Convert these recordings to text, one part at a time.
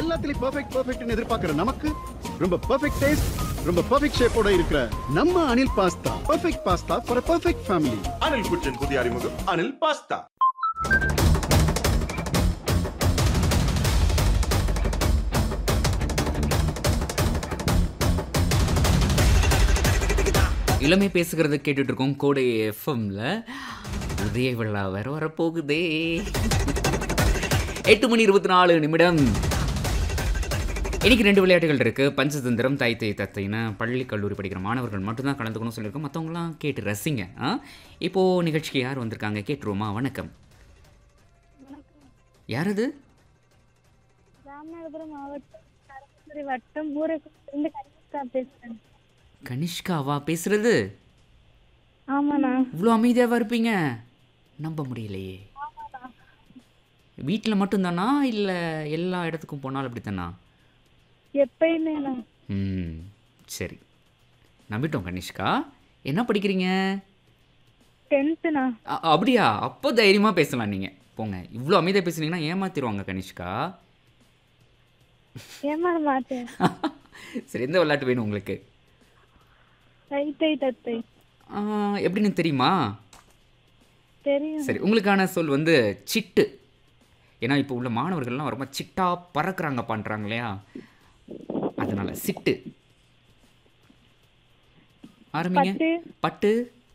எல்லாத்துலயும் பெர்ஃபெக்ட் பெர்ஃபெக்ட்னு எதிர்பார்க்கிற நமக்கு ரொம்ப பெர்ஃபெக்ட் டேஸ்ட் ரொம்ப பெர்ஃபெக்ட் ஷேப்போட இருக்கிற நம்ம Anil pasta perfect pasta for perfect family Anil kitchen புதிய அறிமுகம் அனில் பாஸ்தா இளமை பேசுகிறது கேட்டுட்டு இருக்கோம் கோடை எஃப்எம்ல உதய விழா வேற வரப்போகுதே எட்டு மணி இருபத்தி நாலு நிமிடம் இன்னைக்கு ரெண்டு விளையாட்டுகள் இருக்கு பஞ்சதந்திரம் தாய் தை தத்தைன்னு பள்ளி கல்லூரி படிக்கிற மாணவர்கள் மட்டும்தான் கலந்துக்கணும் சொல்லியிருக்கோம் மற்றவங்களாம் கேட்டு ரசிங்க ஆ இப்போ நிகழ்ச்சிக்கு யார் வந்திருக்காங்க கேட்டுருவோமா வணக்கம் யார் அது ராமநாதபுரம் மாவட்டம் தருமபுரி வட்டம் ஊரகத்திலிருந்து கனிஷ்கா பேசுறேன் கனிஷ்காவா பேசுறது ஆமாண்ணா இவ்வளோ அமைதியாவா இருப்பீங்க நம்ப முடியலையே வீட்டில் மட்டும்தானா இல்லை எல்லா இடத்துக்கும் போனாலும் அப்படித்தானா எப்பயுமேண்ணா ம் சரி நம்பிட்டோம் கனிஷ்கா என்ன படிக்கிறீங்க டென்த்துண்ணா அ- அப்படியா அப்போ தைரியமாக பேசலாம் நீங்கள் போங்க இவ்வளோ அமைதியாக பேசுனீங்கன்னா ஏமாத்திடுவாங்க கனிஷ்கா ஏமாற மாட்டேன் சரி எந்த விளையாட்டு வேணும் உங்களுக்கு தைத்தை தத்தை ஆ, எப்படின்னு தெரியுமா தெரியும் சரி உங்களுக்கான சொல் வந்து சிட்டு ஏன்னா இப்போ உள்ள மாணவர்கள்லாம் ரொம்ப சிட்டா பறக்குறாங்க பண்ணுறாங்க இல்லையா அதனால சிட்டு ஆரம்பிங்க பட்டு பட்டு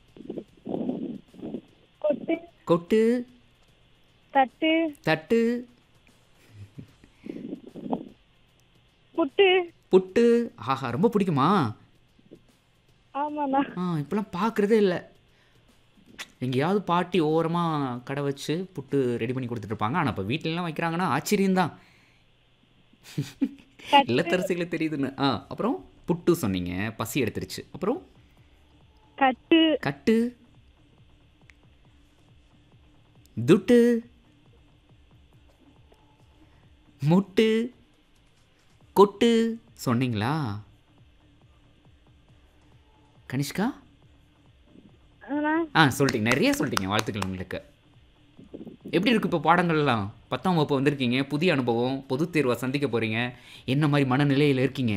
கொட்டு கொட்டு தட்டு தட்டு புட்டு புட்டு ஆஹா ரொம்ப பிடிக்குமா ஆமாண்ணா ஆ இப்போலாம் பார்க்குறதே இல்லை எங்கேயாவது பாட்டி ஓரமாக கடை வச்சு புட்டு ரெடி பண்ணி கொடுத்துட்டு இருப்பாங்க ஆனால் இப்போ வீட்டிலலாம் வைக்கிறாங்கன்னா ஆச்சரியம்தான் இல்லத்தரசிகளை தெரியுதுன்னு ஆ அப்புறம் புட்டு சொன்னீங்க பசி எடுத்துருச்சு அப்புறம் கட்டு கட்டு துட்டு முட்டு கொட்டு சொன்னீங்களா கனிஷ்கா ஆனா ஆ சொல்லிட்டீங்க நிறைய சொல்லிட்டீங்க வாழ்த்துக்கள் உங்களுக்கு எப்படி இருக்கு இப்போ பாடங்கள்லாம் பத்தாம் வகுப்பு வந்திருக்கீங்க புதிய அனுபவம் பொதுத் தேர்வை சந்திக்க போறீங்க என்ன மாதிரி மனநிலையில் இருக்கீங்க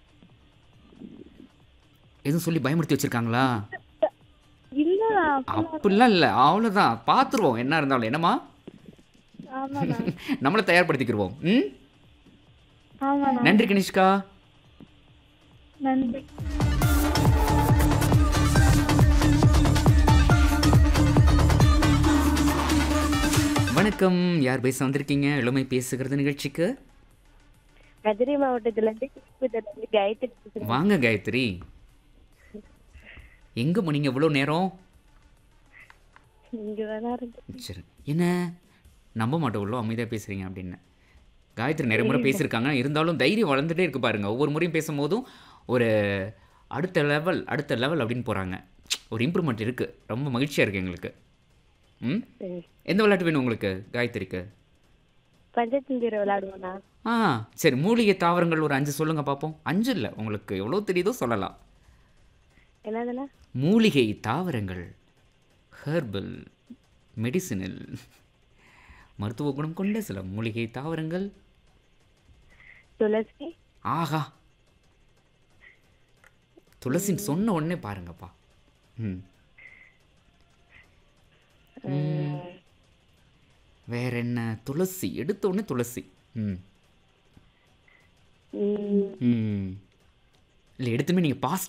எதுவும் சொல்லி பயமுறுத்தி வச்சிருக்காங்களா இல்லண்ணா அப்படிலாம் இல்லை அவ்வளோதான் பார்த்துருவோம் என்ன இருந்தாலும் என்னம்மா ஆமாண்ணா நம்மளை தயார்படுத்திக்கிடுவோம் ம் ஆமாண்ணா நன்றி கனிஷ்கா நன்றி வணக்கம் யார் பேச வந்திருக்கீங்க இளமை பேசுகிறது நிகழ்ச்சிக்கு மதுரை மாவட்டத்துல இருந்து கிருஷ்ணகிரியிலிருந்து காயத்ரி பேசுறேன் வாங்க காயத்ரி எங்க போனீங்க இவ்வளோ நேரம் இங்க வேணா இருந்து சரி என்ன நம்ப மாட்டோம் இவ்வளோ அமைதியாக பேசுகிறீங்க அப்படின்னு காயத்ரி நிறைய முறை பேசியிருக்காங்க இருந்தாலும் தைரியம் வளர்ந்துட்டே இருக்கு பாருங்க ஒவ்வொரு முறையும் பேசும்போதும் ஒரு அடுத்த லெவல் அடுத்த லெவல் அப்படின்னு போகிறாங்க ஒரு இம்ப்ரூவ்மெண்ட் இருக்குது ரொம்ப மகிழ்ச்சியாக இருக்குது எங்களுக்கு ம் சரி எந்த விளையாட்டு வேணும் உங்களுக்கு காயத்ரிக்கு பஞ்சத்தந்திர விளையாடுவோண்ணா ஆ சரி மூலிகை தாவரங்கள் ஒரு அஞ்சு சொல்லுங்கள் பார்ப்போம் அஞ்சு இல்லை உங்களுக்கு எவ்வளோ தெரியுதோ சொல்லலாம் என்னதுண்ணா மூலிகை தாவரங்கள் ஹெர்பல் மெடிசினல் மருத்துவ குணம் கொண்ட சில மூலிகை தாவரங்கள் துளசி ஆஹா துளசின்னு சொன்ன உடனே பாருங்கப்பா ம் ம். வேற என்ன துளசி எடுத்த உடனே துளசி ம் ம், ம் இல்லை எடுத்துமே நீங்கள் பாஸ்